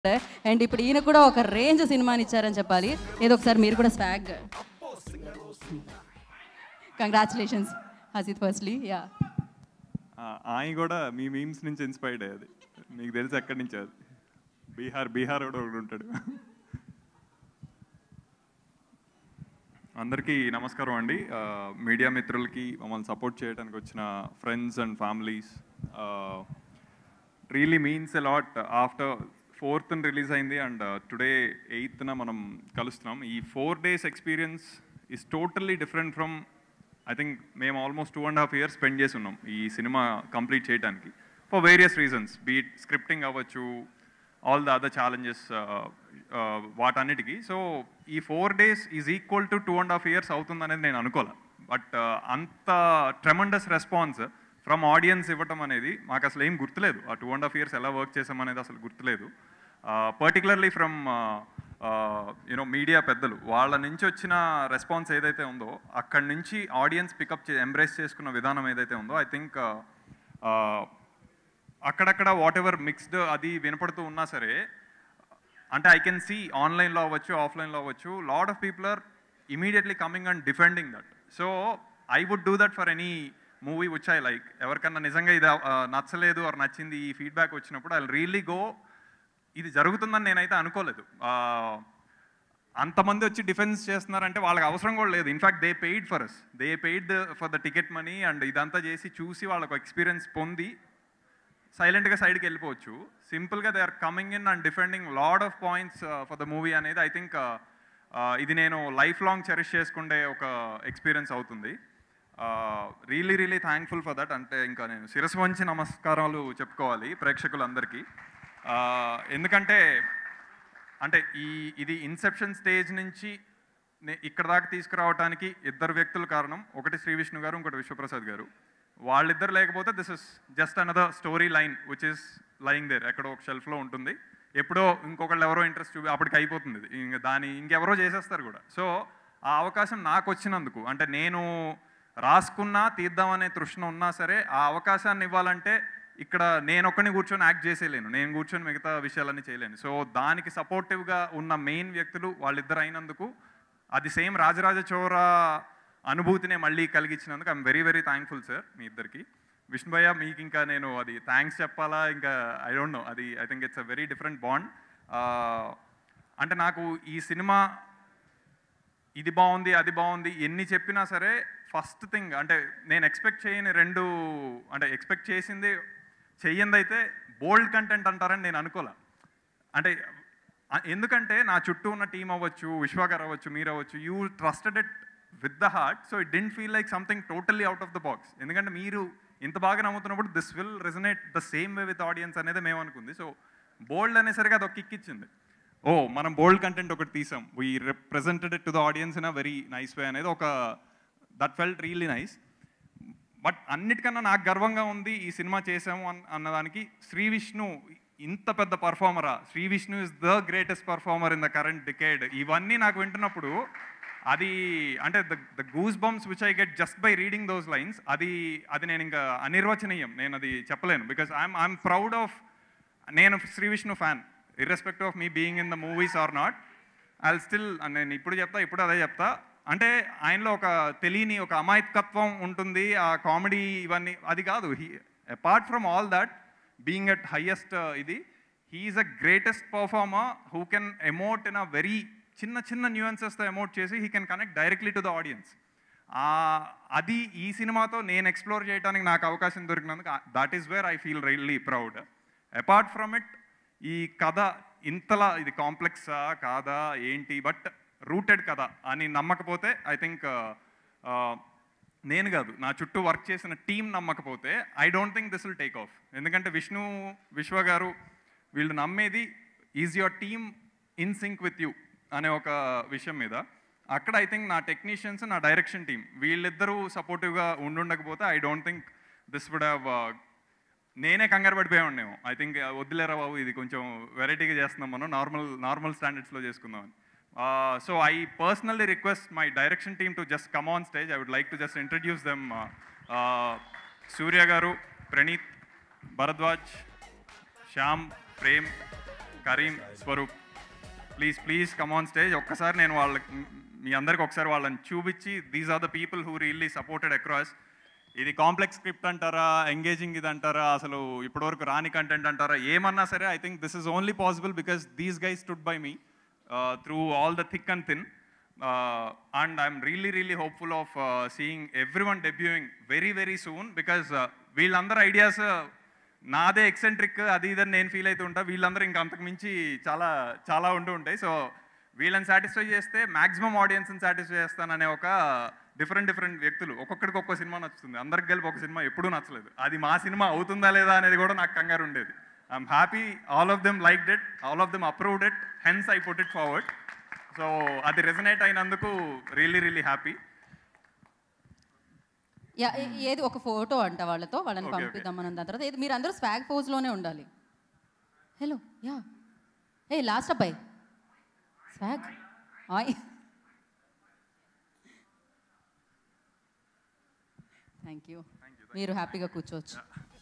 And ఇప్పుడు ఈయన కూడా ఒక రేంజ్ సినిమాని ఇచ్చారని చెప్పాలి ఏదో ఒకసారి మీరు కూడా swag congratulations Hasith firstly yeah ఆయన కూడా మీ మీమ్స్ నుంచి ఇన్స్పైర్డ్ అయ్యేది మీకు తెలిసి ఎక్కడి నుంచి అది బీహార్ బీహార్ కూడా ఒకడు ఉంటాడు అందరికీ నమస్కారం అండి మీడియా మిత్రులకి మమ్మల్ని సపోర్ట్ చేయడానికి వచ్చిన friends and families really means a lot after fourth release అయింది అండ్ టుడే ఎయిత్న మనం కలుస్తున్నాం ఈ four days experience is totally different from I think మేము almost two and half years spend చేసి ఉన్నాం ఈ సినిమా కంప్లీట్ చేయడానికి for various reasons beat scripting అవ్వచ్చు ఆల్ ద అదర్ ఛాలెంజెస్ వాటన్నిటికీ సో ఈ four days is equal to two and half years అవుతుందనేది నేను అనుకోలే బట్ అంత ట్రెమండస్ రెస్పాన్స్ ఫ్రమ్ ఆడియన్స్ ఇవ్వటం అనేది మాకు అసలు ఏం గుర్తులేదు ఆ టూ అండ్ హాఫ్ ఇయర్స్ ఎలా వర్క్ చేసామనేది అసలు గుర్తులేదు పర్టికులర్లీ ఫ్రమ్ యూనో మీడియా పెద్దలు వాళ్ళ నుంచి వచ్చిన రెస్పాన్స్ ఏదైతే ఉందో అక్కడి నుంచి ఆడియన్స్ పికప్ చే ఎంబ్రేస్ చేసుకున్న విధానం ఏదైతే ఉందో ఐ థింక్ అక్కడక్కడ వాట్ ఎవర్ మిక్స్డ్ అది వినపడుతూ ఉన్నా సరే అంటే ఐ కెన్ సీ ఆన్లైన్లో అవ్వచ్చు ఆఫ్లైన్లో అవ్వచ్చు lot of people are immediately coming and defending that so I would do that for any movie which I like ఎవరికన్నా నిజంగా ఇది ఆ, నచ్చలేదు ఆర్ నచ్చింది ఈ ఫీడ్బ్యాక్ వచ్చినప్పుడు ఐ రియల్లీ గో ఇది జరుగుతుందని నేనైతే అనుకోలేదు ఆ, అంతమంది వచ్చి డిఫెన్స్ చేస్తున్నారంటే వాళ్ళకి అవసరం కూడా లేదు in fact they paid for us they paid for the ticket money and ఇదంతా చేసి చూసి వాళ్ళకు ఎక్స్పీరియన్స్ పొంది సైలెంట్గా సైడ్కి వెళ్ళిపోవచ్చు సింపుల్గా they are coming in and defending lot of points for the movie అనేది ఐ థింక్ ఇది నేను లైఫ్ లాంగ్ చెరిష్ చేసుకుండే ఒక ఎక్స్పీరియన్స్ అవుతుంది really really thankful for that అంటే ఇంకా నేను శిరస్సు వంచి నమస్కారాలు చెప్పుకోవాలి ప్రేక్షకులందరికీ Uh, ఎందుకంటే అంటే ఈ ఇది ఇన్సెప్షన్ స్టేజ్ నుంచి నే- ఇక్కడ దాకా తీసుకురావడానికి ఇద్దరు వ్యక్తుల కారణం ఒకటి శ్రీ విష్ణు గారు ఇంకోటి విశ్వప్రసాద్ గారు వాళ్ళిద్దరు లేకపోతే this is just another story line which is lying there ఎక్కడో ఒక షెల్ఫ్లో ఉంటుంది ఎప్పుడో ఇంకొకళ్ళు ఎవరో ఇంట్రెస్ట్ చూపి అప్పటికి అయిపోతుంది ఇది. ఇంక దాని ఇంకెవరో చేసేస్తారు కూడా సో ఆ అవకాశం నాకు వచ్చినందుకు అంటే నేను రాసుకున్నా తీద్దామనే తృష్ణ ఉన్నా సరే ఆ అవకాశాన్ని ఇవ్వాలంటే ఇక్కడ నేను ఒక్కని కూర్చొని యాక్ట్ చేసేయలేను నేను కూర్చొని మిగతా విషయాలన్నీ చేయలేను సో దానికి సపోర్టివ్గా ఉన్న మెయిన్ వ్యక్తులు వాళ్ళిద్దరు అయినందుకు అది సేమ్ రాజరాజ చోర అనుభూతినే మళ్ళీ కలిగించినందుకు I'm very very thankful sir మీ ఇద్దరికి విష్ణుభయ్య మీకు ఇంకా నేను అది థ్యాంక్స్ చెప్పాలా ఇంకా ఐ డోంట్ నో అది I think it's a very different bond అంటే నాకు ఈ సినిమా ఇది బాగుంది అది బాగుంది ఎన్ని చెప్పినా సరే ఫస్ట్ థింగ్ అంటే నేను ఎక్స్పెక్ట్ చేయని రెండు అంటే ఎక్స్పెక్ట్ చేసింది చెయ్యంది అయితే బోల్డ్ కంటెంట్ అంటారని నేను అనుకోలే అంటే ఆ- ఎందుకంటే నా చుట్టూ ఉన్న టీం అవ్వచ్చు విశ్వాగారు అవ్వచ్చు మీరు అవ్వచ్చు you trusted it with the heart so it didn't feel like something totally out of the box ఎందుకంటే మీరు ఇంత బాగా నమ్ముతున్నప్పుడు this will resonate the same way with audience అనేది మేము అనుకుంది సో బోల్డ్ అనేసరికి అది ఒక కిక్ ఇచ్చింది ఓ మనం బోల్డ్ కంటెంట్ ఒకటి తీసాం we represented it to the audience in a very nice way అనేది ఒక that felt really nice but అన్నిటికన్నా నాకు గర్వంగా ఉంది ఈ సినిమా చేసాము అన్ అన్నదానికి శ్రీ విష్ణు ఇంత పెద్ద పర్ఫార్మరా Shri Vishnu is the greatest performer in the current decade ఇవన్నీ నాకు వింటున్నప్పుడు అది అంటే the the goose bumps which I get just by reading those lines అది అది నేను ఇంకా అనిర్వచనీయం నేను అది చెప్పలేను because I'm I'm proud of నేను Shri Vishnu fan irrespective of మీ being in the movies or not I still నేను ఇప్పుడు చెప్తా ఇప్పుడు అదే చెప్తా అంటే ఆయనలో ఒక తెలియని ఒక అమాయకత్వం ఉంటుంది ఆ కామెడీ ఇవన్నీ అది కాదు he apart from all that being at highest ఇది he's a greatest performer who can emote in a very చిన్న చిన్న న్యూయన్సెస్తో ఎమోట్ చేసి he can connect directly to the audience అది ఈ సినిమాతో నేను ఎక్స్ప్లోర్ చేయడానికి నాకు అవకాశం దొరికినందుకు that is where I feel really proud apart from it ఈ కథ ఇంతలా ఇది కాంప్లెక్సా కాదా ఏంటి బట్ రూటెడ్ కథ అని నమ్మకపోతే ఐ థింక్ నేను కాదు నా చుట్టూ వర్క్ చేసిన టీం నమ్మకపోతే I don't think this will take off ఎందుకంటే విష్ణు విశ్వ గారు వీళ్ళు నమ్మేది is your team in sync with you అనే ఒక విషయం మీద అక్కడ ఐ థింక్ నా టెక్నీషియన్స్ నా డైరెక్షన్ టీం వీళ్ళిద్దరూ సపోర్టివ్గా ఉండుండకపోతే I don't think this would have నేనే కంగారు పడిపోయా ఉండేమో ఐ థింక్ వద్దులేరా బాబు ఇది కొంచెం వెరైటీగా చేస్తున్నాం మనం నార్మల్ నార్మల్ స్టాండర్డ్స్లో చేసుకుందామని so I personally request my direction team to just come on stage I would like to just introduce them Surya garu Praneeth Bharadwaj Shyam Prem Karim Swaroop please please come on stage ఒక్కసారి నేను వాళ్ళకి మీ అందరికి ఒకసారి వాళ్ళని చూపించి these are the people who really supported across ఇది complex script అంటారా ఎంగేజింగ్ ఇది అంటారా అసలు ఇప్పటివరకు రాని కంటెంట్ అంటారా ఏమన్నా సరే I think this is only possible because these guys stood by me through all the thick and thin and I'm really really hopeful of seeing everyone debuting very very soon because వీళ్ళందరూ ideas నాదే eccentric అది ఇదని నేను feel అవుతూ ఉంటా వీళ్ళందరూ ఇంకా అంతకు మించి చాలా చాలా ఉంటూ ఉంటాయి సో వీళ్ళని సాటిస్ఫై చేస్తే మాక్సిమం ఆడియన్స్ని సాటిస్ఫై చేస్తాననే ఒక డిఫరెంట్ డిఫరెంట్ వ్యక్తులు ఒక్కొక్కడికి ఒక్కో సినిమా నచ్చుతుంది అందరికి కలిపి ఒక సినిమా ఎప్పుడూ నచ్చలేదు అది మా సినిమా అవుతుందా లేదా అనేది కూడా నాకు కంగారు ఉండేది I'm happy all of them like it all of them approved it hence I put it forward so అది రెజనేట్ అయినందుకు రియల్లీ రియల్లీ హ్యాపీ యా ఏ- ఏది ఒక ఫోటో అంట వాళ్ళతో వాళ్ళని Okay, okay. పంపిద్దాం మనం దాని తర్వాత ఏది మీరు అందరూ స్వాగ్ పోజ్లోనే ఉండాలి హలో యా ఏ లాస్ట్ అబ్బాయి స్వాగ్ ఆయ్ థ్యాంక్ యూ మీరు హ్యాపీగా కూర్చోవచ్చు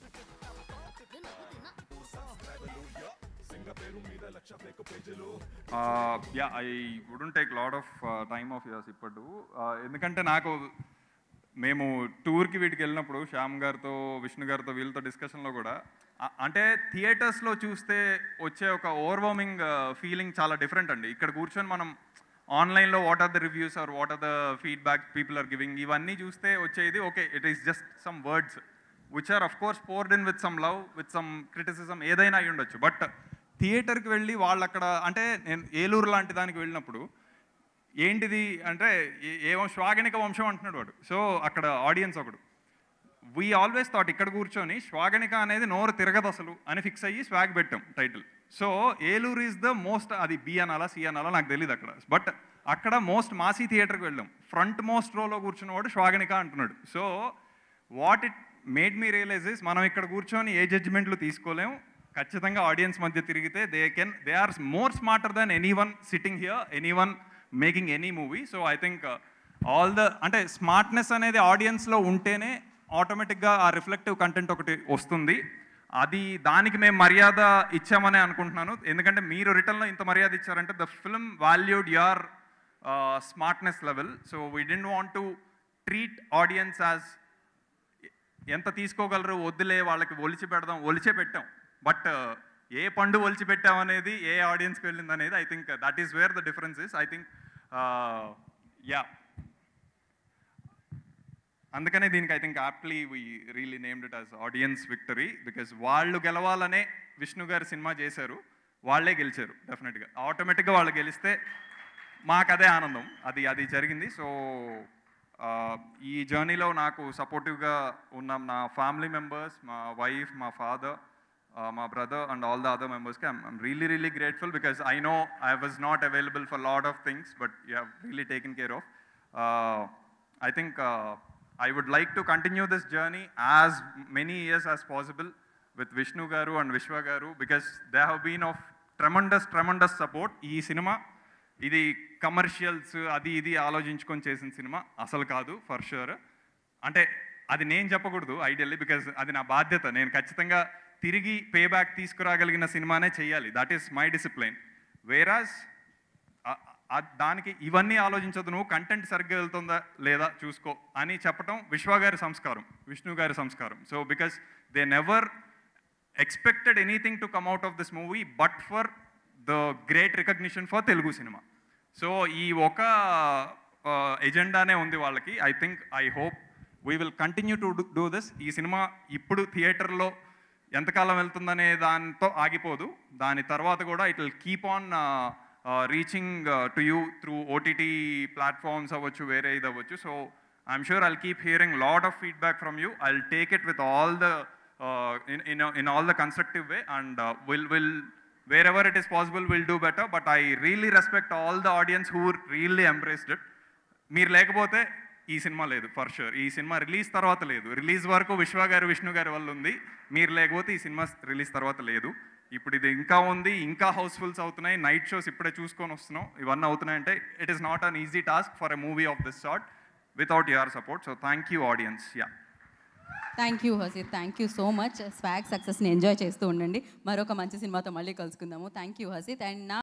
yeah I wouldn't take lot of time of yours ఇప్పుడు Uh, ఎందుకంటే నాకు మేము టూర్కి వీటికి వెళ్ళినప్పుడు శ్యామ్ గారితో విష్ణు గారితో వీళ్ళతో డిస్కషన్లో కూడా అ- అంటే థియేటర్స్లో చూస్తే వచ్చే ఒక ఓవర్వార్మింగ్ ఫీలింగ్ చాలా డిఫరెంట్ అండి ఇక్కడ కూర్చొని మనం ఆన్లైన్లో what are the reviews or what are the feedback people are giving ఇవన్నీ చూస్తే వచ్చేది okay it is just some words which are of course poured in with some love with some criticism ఏదైనా అయి ఉండొచ్చు బట్ థియేటర్కి వెళ్ళి వాళ్ళు అక్కడ అంటే నేను ఏలూరు లాంటి దానికి వెళ్ళినప్పుడు ఏంటిది అంటే ఏ- ఏమో శ్వాగనిక వంశం అంటున్నాడు వాడు సో అక్కడ ఆడియన్స్ ఒకడు వీ ఆల్వేస్ థాట్ ఇక్కడ కూర్చొని శ్వాగనిక అనేది నోరు తిరగదు అసలు అని ఫిక్స్ అయ్యి స్వాగ్ పెట్టాం title so Eluru is the most అది బి అనాలా సి అనాలా నాకు తెలియదు అక్కడ బట్ అక్కడ మోస్ట్ మాసీ థియేటర్కి వెళ్ళాం ఫ్రంట్ మోస్ట్ రోలో కూర్చున్నవాడు శ్వాగనిక అంటున్నాడు so what it made me realise is మనం ఇక్కడ కూర్చొని ఏ జడ్జిమెంట్లు తీసుకోలేం ఖచ్చితంగా ఆడియన్స్ మధ్య తిరిగితే they can they are more smarter than anyone sitting here anyone making any movie so I think all the అంటే స్మార్ట్నెస్ అనేది ఆడియన్స్లో ఉంటేనే ఆటోమేటిక్గా ఆ రిఫ్లెక్టివ్ కంటెంట్ ఒకటి వస్తుంది అది దానికి మేము మర్యాద ఇచ్చామని అనుకుంటున్నాను ఎందుకంటే మీరు రిటర్న్లో ఇంత మర్యాద ఇచ్చారంటే the film valued your smartness level so we didn't want to treat audience as ఎంత తీసుకోగలరు వద్దులే వాళ్ళకి ఒలిచి పెడదాం ఒలిచే పెట్టాం బట్ ఏ పండు ఒలిచి పెట్టాం అనేది ఏ ఆడియన్స్కి వెళ్ళింది అనేది I think that is where the difference is I think yeah అందుకనే దీనికి I think aptly we really named it as audience victory because వాళ్ళు గెలవాలనే విష్ణు గారు సినిమా చేశారు వాళ్ళే గెలిచారు డెఫినెట్గా ఆటోమేటిక్గా వాళ్ళు గెలిస్తే మాకు అదే ఆనందం అది అది జరిగింది సో ఈ జర్నీలో నాకు సపోర్టివ్గా ఉన్న నా ఫ్యామిలీ మెంబర్స్ మా వైఫ్ మా ఫాదర్ మా brother and all the other మెంబర్స్కి I'm really really grateful because I know I was not available for lot of things but you have really taken care of I think uh, I would like to continue this journey as many years as possible with Vishnu Garu and Vishwa Garu because they have been of tremendous, tremendous support. ఈ సినిమా ఇది commercials అది ఇది ఆలోచించుకొని చేసిన cinema అసలు కాదు for sure అంటే అది నేను చెప్పకూడదు ఐడియల్లీ బికాజ్ అది నా బాధ్యత నేను ఖచ్చితంగా తిరిగి పే బ్యాక్ తీసుకురాగలిగిన సినిమానే చేయాలి దట్ ఈస్ మై డిసిప్లైన్ వేరాజ్ ఆ- ఆ- దానికి ఇవన్నీ ఆలోచించదు నువ్వు కంటెంట్ సరిగ్గా వెళ్తుందా లేదా చూసుకో అని చెప్పటం విశ్వ గారి సంస్కారం విష్ణు గారి సంస్కారం so because they never expected anything to come out of this movie but for the great recognition for Telugu సినిమా సో ఈ ఒక ఎజెండానే ఉంది వాళ్ళకి I think I hope we will continue to do this ఈ సినిమా ఇప్పుడు థియేటర్లో ఎంతకాలం వెళ్తుందనే దాంతో ఆగిపోదు దాని తర్వాత కూడా it will keep on reaching to you through OTT platforms అవ్వచ్చు వేరే ఇది అవ్వచ్చు so I'm sure I'll keep hearing lot of feedback from you I take it with all the in in in all the constructive way and uh, will will wherever it is possible will do better but i really respect all the audience who really embraced it మీరు లేకపోతే ఈ సినిమా లేదు for sure ఈ సినిమా release తర్వాత లేదు release వరకు విశ్వ గారు విష్ణు గారి వల్ల ఉంది మీరు లేకపోతే ఈ సినిమా రిలీజ్ తర్వాత లేదు ఇప్పుడు ఇది ఇంకా ఉంది ఇంకా హౌస్ఫుల్స్ అవుతున్నాయి నైట్ షోస్ ఇప్పుడే చూసుకొని వస్తున్నాం ఇవన్నీ అవుతున్నాయంటే it is not an easy task for a movie of this sort without your support so thank you audience yeah thank you Haseer thank you so much swag సక్సెస్ని ఎంజాయ్ చేస్తూ ఉండండి మరొక మంచి సినిమాతో మళ్ళీ కలుసుకుందాము థ్యాంక్ యూ హసీత్ అండ్ నా